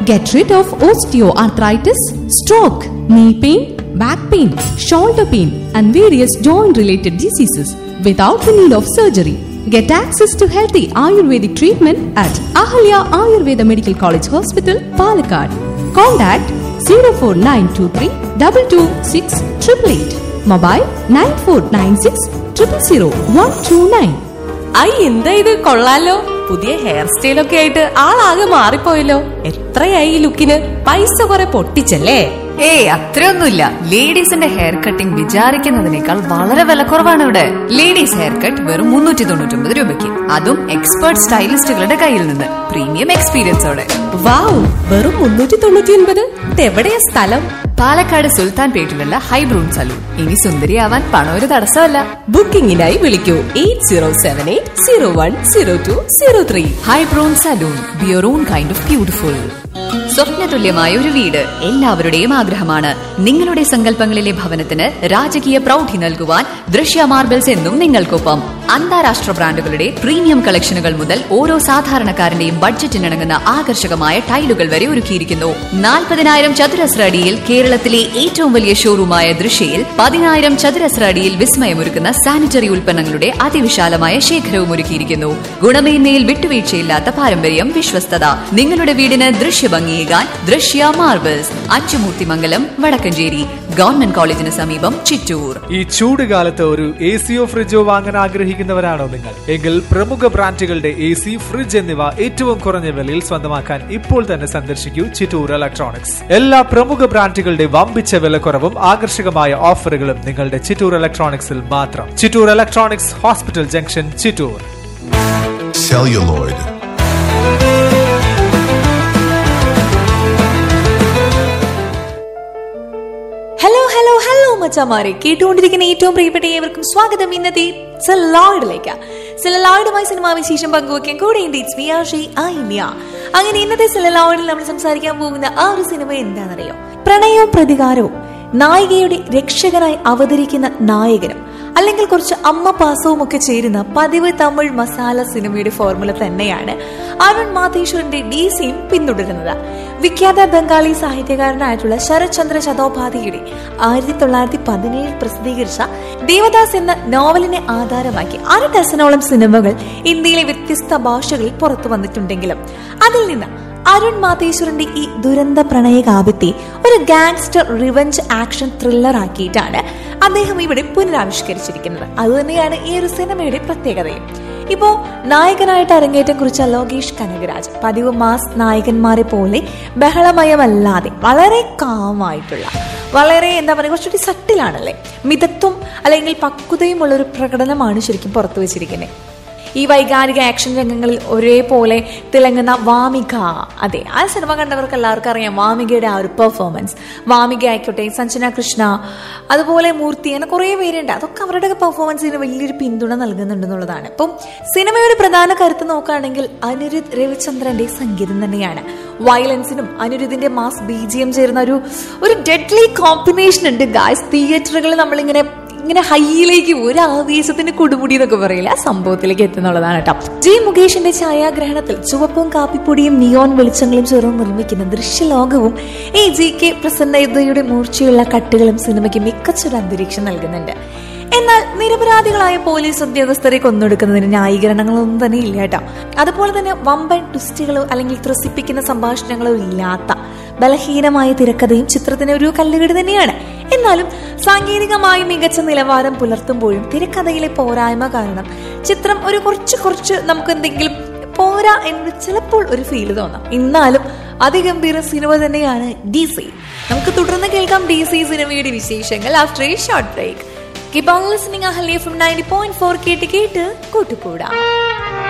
Get rid of osteoarthritis, stroke, knee pain, back pain, shoulder pain, and various joint related diseases without the need of surgery. Get access to healthy Ayurvedic treatment at Ahalya Ayurveda Medical College Hospital, Palakkad. Contact 04923 226 888. Mobile 9496 000 129. ഐ എന്താ ഇത് കൊള്ളാലോ പുതിയ hair സ്റ്റൈലൊക്കെ ആയിട്ട് ആളാകെ മാറിപ്പോയല്ലോ എത്രയായി ഈ ലുക്കിന് പൈസ കുറെ പൊട്ടിച്ചല്ലേ ഏയ് അത്രയൊന്നുമില്ല ലേഡീസിന്റെ ഹെയർ കട്ടിംഗ് വിചാരിക്കുന്നതിനേക്കാൾ വളരെ വിലക്കുറവാണ് ഇവിടെ ലേഡീസ് ഹെയർ കട്ട് വെറും മുന്നൂറ്റി തൊണ്ണൂറ്റി രൂപയ്ക്ക് അതും എക്സ്പേർട്ട് സ്റ്റൈലിസ്റ്റുകളുടെ കയ്യിൽ നിന്ന് പ്രീമിയം എക്സ്പീരിയൻസോടെ വാവ് വെറും മുന്നൂറ്റി തൊണ്ണൂറ്റി ഒൻപത് എവിടെയാ സ്ഥലം പാലക്കാട് സുൽത്താൻ പേട്ടിലുള്ള ഹൈബ്രൂൺ സലൂൺ ഇനി സുന്ദരിയാവാൻ പണം ഒരു തടസ്സമല്ല ബുക്കിംഗിനായി വിളിക്കൂ eight zero seven eight zero one zero two zero three ഹൈബ്രൂൺ സലൂൺ ബിയർ ഓൺ കൈൻഡ് ഓഫ് ബ്യൂട്ടിഫുൾ സ്വപ്നതുല്യമായ ഒരു വീട് എല്ലാവരുടെയും ആഗ്രഹമാണ് നിങ്ങളുടെ സങ്കല്പങ്ങളിലെ ഭവനത്തിന് രാജകീയ പ്രൗഢി നൽകുവാൻ ദൃശ്യ മാർബിൾസ് എന്നും നിങ്ങൾക്കൊപ്പം അന്താരാഷ്ട്ര ബ്രാൻഡുകളുടെ പ്രീമിയം കളക്ഷനുകൾ മുതൽ ഓരോ സാധാരണക്കാരന്റെയും ബഡ്ജറ്റിനിണങ്ങുന്ന ആകർഷകമായ ടൈലുകൾ വരെ ഒരുക്കിയിരിക്കുന്നു നാൽപ്പതിനായിരം ചതുരശ്ര അടിയിൽ കേരളത്തിലെ ഏറ്റവും വലിയ ഷോറൂമായ ദൃശ്യയിൽ പതിനായിരം ചതുരശ്ര അടിയിൽ വിസ്മയമൊരുക്കുന്ന സാനിറ്ററി ഉൽപ്പന്നങ്ങളുടെ അതിവിശാലമായ ശേഖരവും ഒരുക്കിയിരിക്കുന്നു ഗുണമേന്മയിൽ വിട്ടുവീഴ്ചയില്ലാത്ത പാരമ്പര്യം വിശ്വസ്തത നിങ്ങളുടെ വീടിന് ദൃശ്യഭംഗിയേകാൻ ദൃശ്യ മാർബിൾസ് അച്ചുമൂർത്തിമംഗലം വടക്കഞ്ചേരി ഗവൺമെന്റ് കോളേജിന് സമീപം ചിറ്റൂർ ഈ ചൂട് കാലത്ത് ഒരു എ സിയോ ഫ്രിഡ്ജോ വാങ്ങാൻ ആഗ്രഹിക്കുന്നവരാണോ നിങ്ങൾ എങ്കിൽ പ്രമുഖ ബ്രാൻഡുകളുടെ എ സി ഫ്രിഡ്ജ് എന്നിവ ഏറ്റവും കുറഞ്ഞ വിലയിൽ സ്വന്തമാക്കാൻ ഇപ്പോൾ തന്നെ സന്ദർശിക്കൂ ചിറ്റൂർ ഇലക്ട്രോണിക്സ് എല്ലാ പ്രമുഖ ബ്രാൻഡുകളുടെ വമ്പിച്ച വിലക്കുറവും ആകർഷകമായ ഓഫറുകളും നിങ്ങളുടെ ചിറ്റൂർ ഇലക്ട്രോണിക്സിൽ മാത്രം Chittur electronics hospital junction Chittur celluloid, hello hello hello മച്ചാമാരെ കേട്ടുകൊണ്ടിരിക്കുന്ന ഏറ്റവും പ്രിയപ്പെട്ട ഏവർക്കും സ്വാഗതം ഇന്നത്തെ സെലലോയിഡിലേക്ക് സെലലോയിഡുമായി സിനിമാ വിശേഷം പങ്കുവയ്ക്കാൻ കൂടെ ഉണ്ട് ഇറ്റ്സ് വി ആർ ഷീ ഐല്യ അങ്ങനെ ഇന്നത്തെ സെലലോയിഡിൽ നമ്മൾ സംസാരിക്കാൻ പോകുന്ന ആ ഒരു സിനിമ എന്താണെന്നറിയോ പ്രണയവും പ്രതികാരവും നായികയുടെ രക്ഷകനായി അവതരിക്കുന്ന നായകനും അല്ലെങ്കിൽ കുറച്ച് അമ്മ പാസവും ഒക്കെ ചേരുന്ന പതിവ് തമിഴ് മസാല സിനിമയുടെ ഫോർമുല തന്നെയാണ് അരുൺ മാതേശ്വറിന്റെ ഡി സിയും പിന്തുടരുന്നത് വിഖ്യാത ബംഗാളി സാഹിത്യകാരനായിട്ടുള്ള ശരത്ചന്ദ്ര ചതോപാധ്യയുടെ ആയിരത്തി തൊള്ളായിരത്തി പതിനേഴിൽ പ്രസിദ്ധീകരിച്ച ദേവദാസ് എന്ന നോവലിനെ ആധാരമാക്കി അര ഡസനോളം സിനിമകൾ ഇന്ത്യയിലെ വ്യത്യസ്ത ഭാഷകളിൽ പുറത്തു വന്നിട്ടുണ്ടെങ്കിലും അതിൽ നിന്ന് അരുൺ മാതേശ്വറിന്റെ ഈ ദുരന്ത പ്രണയകാവ്യത്തെ ഒരു ഗാങ്സ്റ്റർ റിവഞ്ച് ആക്ഷൻ ത്രില്ലർ ആക്കിയിട്ടാണ് അദ്ദേഹം ഇവിടെ പുനരാവിഷ്കരിച്ചിരിക്കുന്നത് അതുതന്നെയാണ് ഈ ഒരു സിനിമയുടെ പ്രത്യേകതയും ഇപ്പോ നായകനായിട്ട് അരങ്ങേറ്റം കുറിച്ച ലോകേഷ് കനകരാജ് പതിവ് മാസ് നായകന്മാരെ പോലെ ബഹളമയമല്ലാതെ വളരെ കാമായിട്ടുള്ള വളരെ എന്താ പറയുക കുറച്ചുകൂടി സട്ടിലാണല്ലേ മിതത്വം അല്ലെങ്കിൽ പക്വതയുമുള്ള ഒരു പ്രകടനമാണ് ശരിക്കും പുറത്തു വെച്ചിരിക്കുന്നത് ഈ വൈകാരിക ആക്ഷൻ രംഗങ്ങളിൽ ഒരേപോലെ തിളങ്ങുന്ന വാമിക അതെ ആ സിനിമ കണ്ടവർക്ക് എല്ലാവർക്കും അറിയാം വാമികയുടെ ആ ഒരു പെർഫോമൻസ് വാമിക ആയിക്കോട്ടെ സഞ്ജന കൃഷ്ണ അതുപോലെ മൂർത്തി അങ്ങനെ കുറേ പേരുണ്ട് അതൊക്കെ അവരുടെ പെർഫോമൻസിന് വലിയൊരു പിന്തുണ നൽകുന്നുണ്ടെന്നുള്ളതാണ് ഇപ്പം സിനിമയുടെ പ്രധാന കരുത്ത് നോക്കുകയാണെങ്കിൽ അനിരുദ്ധ് രവിചന്ദ്രന്റെ സംഗീതം തന്നെയാണ് വയലൻസിനും അനിരുദ്ധിന്റെ മാസ് ബി ജി എം ചേരുന്ന ഒരു ഒരു ഡെഡ്ലി കോമ്പിനേഷൻ ഉണ്ട് ഗായ്സ് തിയേറ്ററുകളിൽ നമ്മളിങ്ങനെ ഇങ്ങനെ ഹൈയിലേക്ക് ഒരു ആവേശത്തിന്റെ കൊടുമുടി എന്നൊക്കെ പറയില്ല ആ സംഭവത്തിലേക്ക് എത്തുന്നുള്ളതാണ് കേട്ടോ ജി മുകേഷിന്റെ ഛായാഗ്രഹണത്തിൽ ചുവപ്പും കാപ്പിപ്പൊടിയും നിയോൺ വെളിച്ചങ്ങളും ചേർന്ന് നിർമ്മിക്കുന്ന ദൃശ്യലോകവും ഈ ജി കെ പ്രസന്നതയുടെ മൂർച്ചയുള്ള കട്ടുകളും സിനിമയ്ക്ക് മികച്ചൊരു അന്തരീക്ഷം നൽകുന്നുണ്ട് എന്നാൽ നിരപരാധികളായ പോലീസ് ഉദ്യോഗസ്ഥരെ കൊന്നൊടുക്കുന്നതിന് ന്യായീകരണങ്ങളൊന്നും തന്നെ ഇല്ല കേട്ടോ അതുപോലെ തന്നെ വമ്പൻ ട്വിസ്റ്റുകളോ അല്ലെങ്കിൽ ത്രസിപ്പിക്കുന്ന സംഭാഷണങ്ങളോ ഇല്ലാത്ത ബലഹീനമായ തിരക്കഥയും ചിത്രത്തിന് ഒരു കല്ലുകടി തന്നെയാണ് എന്നാലും സാങ്കേതികമായി മികച്ച നിലവാരം പുലർത്തുമ്പോഴും തിരക്കഥയിലെ പോരായ്മ കാരണം ചിത്രം ഒരു കുറച്ച് കുറച്ച് നമുക്ക് എന്തെങ്കിലും പോരാ എന്ന് ചിലപ്പോൾ ഒരു ഫീൽ തോന്നാം എന്നാലും അതിഗംഭീര സിനിമ തന്നെയാണ് ഡി സി നമുക്ക് തുടർന്ന് കേൾക്കാം ഡി സി സിനിമയുടെ വിശേഷങ്ങൾ after a short break keep on listening Ahalya from ninety point four കേട്ട് കേട്ട് കൂട്ടുകൂടാം